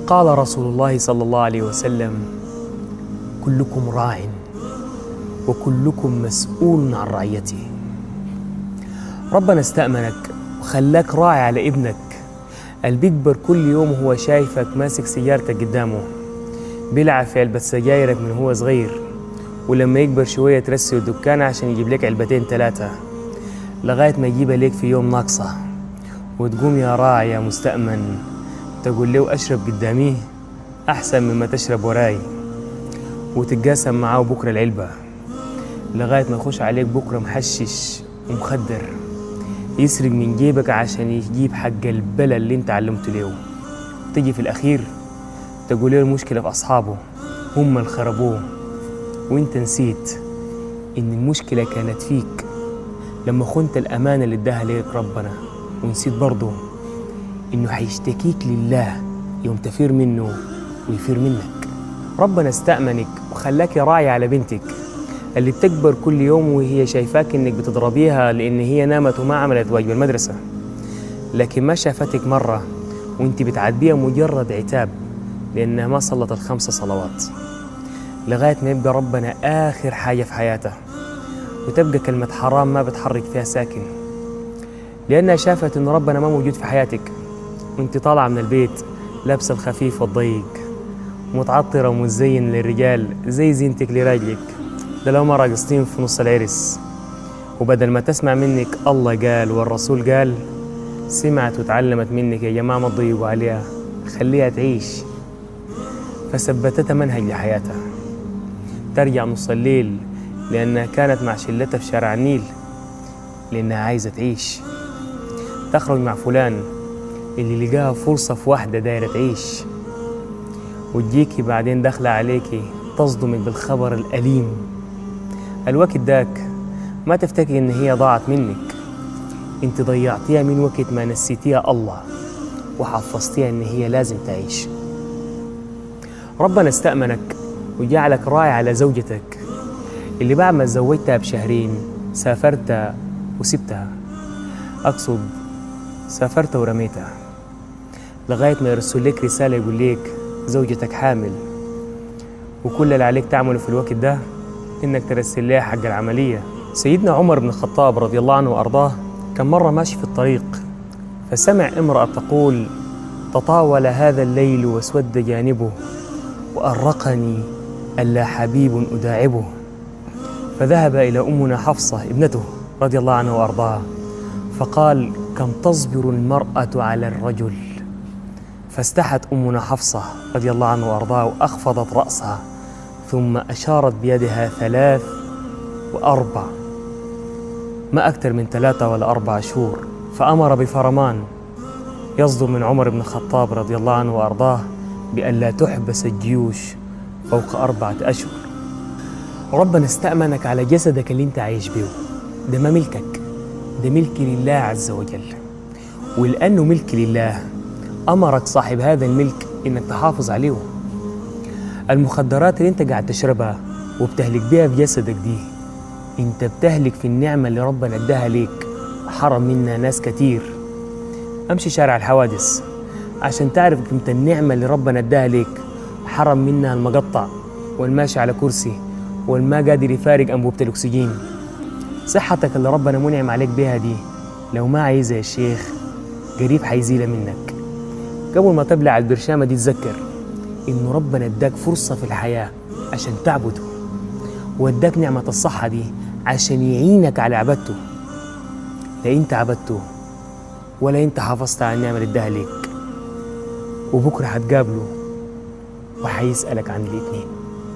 قال رسول الله صلى الله عليه وسلم كلكم راع وكلكم مسؤول عن رعيته ربنا استأمنك وخلاك راعي على ابنك اللي بيكبر كل يوم وهو شايفك ماسك سيارتك قدامه بيلعب في علبة سجايرك من هو صغير ولما يكبر شوية ترسي الدكان عشان يجيب لك علبتين ثلاثة لغاية ما يجيبها ليك في يوم ناقصة وتقوم يا راعي يا مستأمن تقول له أشرب قدامي أحسن مما تشرب وراي وتتقاسم معاه بكرة العلبة لغاية ما يخش عليك بكرة محشش ومخدر يسرق من جيبك عشان يجيب حق البلا اللي انت علمته له تيجي في الأخير تقول له المشكلة في أصحابه هم اللي خربوه وانت نسيت إن المشكلة كانت فيك لما خنت الأمانة اللي اداها ليك ربنا ونسيت برضه إنه حيشتكيك لله يوم تفير منه ويفير منك ربنا استأمنك وخلاك راعي على بنتك اللي بتكبر كل يوم وهي شايفاك إنك بتضربيها لأن هي نامت وما عملت واجب المدرسة لكن ما شافتك مرة وانت بتعاتبيها مجرد عتاب لأنها ما صلت الخمس صلوات لغاية ما يبقى ربنا آخر حاجة في حياتها وتبقى كلمة حرام ما بتحرك فيها ساكن لأنها شافت إن ربنا ما موجود في حياتك وانت طالعة من البيت لابسة الخفيف والضيق متعطرة ومتزين للرجال زي زينتك لراجلك ده لو ما راقصتين في نص العرس وبدل ما تسمع منك الله قال والرسول قال سمعت وتعلمت منك يا جماعة ما تضيقوا عليها خليها تعيش فثبتتها منهج لحياتها ترجع نص الليل لأنها كانت مع شلتها في شارع النيل لأنها عايزة تعيش تخرج مع فلان اللي لقاها فرصة في واحدة دايرة تعيش وتجيكي بعدين داخلة عليكي تصدمك بالخبر الأليم الوقت داك ما تفتكري إن هي ضاعت منك انت ضيعتيها من وقت ما نسيتيها الله وحفظتيها إن هي لازم تعيش ربنا استأمنك وجعلك راعي على زوجتك اللي بعد ما تزوجتها بشهرين سافرت وسبتها أقصد سافرت ورميتها لغاية ما يرسل لك رسالة يقول لك زوجتك حامل وكل اللي عليك تعمله في الوقت ده إنك ترسل لها حق العملية سيدنا عمر بن الخطاب رضي الله عنه وأرضاه كان مرة ماشي في الطريق فسمع امرأة تقول تطاول هذا الليل واسود جانبه وأرقني ألا حبيب أداعبه فذهب إلى أمنا حفصة ابنته رضي الله عنها وأرضاها فقال كم تصبر المرأة على الرجل فاستحت أمنا حفصة رضي الله عنها وأرضاها وأخفضت رأسها ثم أشارت بيدها ثلاث وأربع ما أكثر من ثلاثة ولا أربع شهور فأمر بفرمان يصدر من عمر بن الخطاب رضي الله عنه وأرضاه بألا تحبس الجيوش فوق أربعة أشهر ربنا استأمنك على جسدك اللي انت عايش بيه ده ما ملكك ده ملك لله عز وجل ولأنه ملك لله أمرك صاحب هذا الملك إنك تحافظ عليه المخدرات اللي انت قاعد تشربها وبتهلك بيها في جسدك دي انت بتهلك في النعمة اللي ربنا اداها ليك حرم منها ناس كتير امشي شارع الحوادث عشان تعرف قيمة النعمة اللي ربنا اداها ليك حرم منها المقطع والماشي على كرسي والما قادر يفارق أنبوبة الأكسجين صحتك اللي ربنا منعم عليك بيها دي لو ما عايزها يا شيخ قريب حيزيلها منك قبل ما تبلع البرشامة دي تذكر إنه ربنا اداك فرصة في الحياة عشان تعبده واداك نعمة الصحة دي عشان يعينك على عبادته لا انت عبدته ولا انت حافظت على النعمة اللي اداها ليك وبكرة هتقابله وحيسألك عن الاتنين